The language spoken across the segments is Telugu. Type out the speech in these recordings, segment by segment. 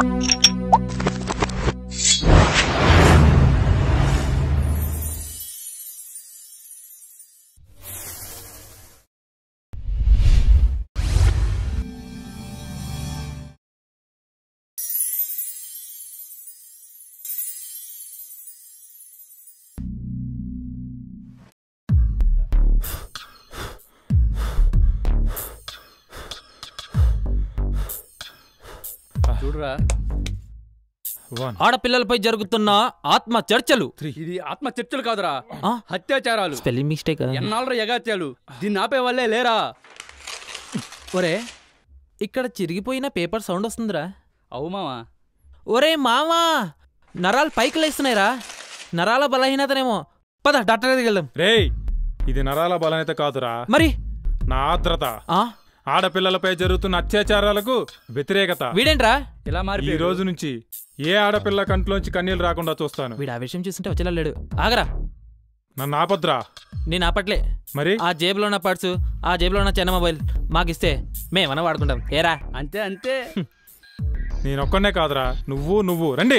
చూడురా వన్ ఆడపిల్లలపై జరుగుతున్న ఆత్మ చర్చలు ఇది ఆత్మ చర్చలు కాదురా ఆ? అత్యాచారాలు స్పెల్లింగ్ మిస్టేక్ ఎన్నాళ్ళ ఎగాత్యాలు దీన్ని ఆపే వాళ్ళే లేరా ఒరే ఇక్కడ చిరిగిపోయిన పేపర్ సౌండ్ వస్తుందిరా అవు మావా ఒరే మామా నరాలు పైకి లేస్తున్నాయిరా నరాల బలహీనతనేమో పద డాక్టర్ దగ్గరికి వెళ్దాం రేయ్ ఇది నరాల బలహీనత కాదురా మరి నా ఆర్ద్రత ఆ ఆడపిల్లలపై జరుగుతున్న అత్యాచారాలకు వ్యతిరేకత వీడేంట్రా ఇలా ఈ మారి రోజు నుంచి ఏ ఆడపిల్ల కంట్లోంచి కన్నీళ్ళు రాకుండా చూస్తాను వీడు ఆ విషయం చూస్తుంటే వచ్చేలా లేడు ఆగరా నన్ను ఆపద్రా నేను ఆపట్లే మరి ఆ జేబులో ఉన్న పర్సు ఆ జేబులో ఉన్న చిన్న మొబైల్ మాకిస్తే మేమన్నా వాడుకుంటాం ఏరా అంతే అంతే నేనొక్కనే కాదురా నువ్వు నువ్వు రండి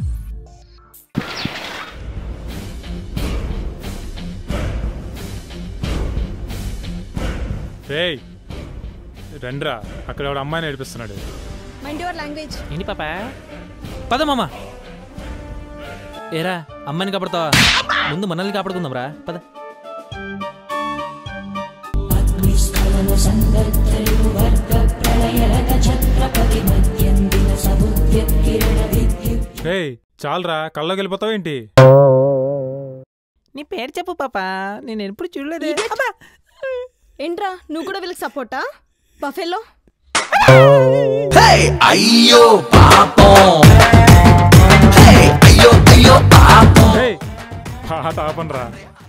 రేయ్ రండ్రా అక్కడ ఒక అమ్మాయిని ఏడిపిస్తున్నాడు మైండ్ యువర్ లాంగ్వేజ్ ఏంటి పాప పద మామ ఏరా అమ్మని కాపాడుతావా ముందు మనల్ని కాపాడుకుందాం రా పద రేయ్ చాలరా కళ్ళకి వెళ్ళిపోతావేంటి నీ పేరు చెప్పు పాప నేను ఎప్పుడు చూడలేదే ఏంట్రా నువ్వు కూడా వీళ్ళకి సపోర్టా బఫెలో అయ్యో పాపం హే అయ్యో అయ్యో పాపం రేయ్ పాట ఆపనరా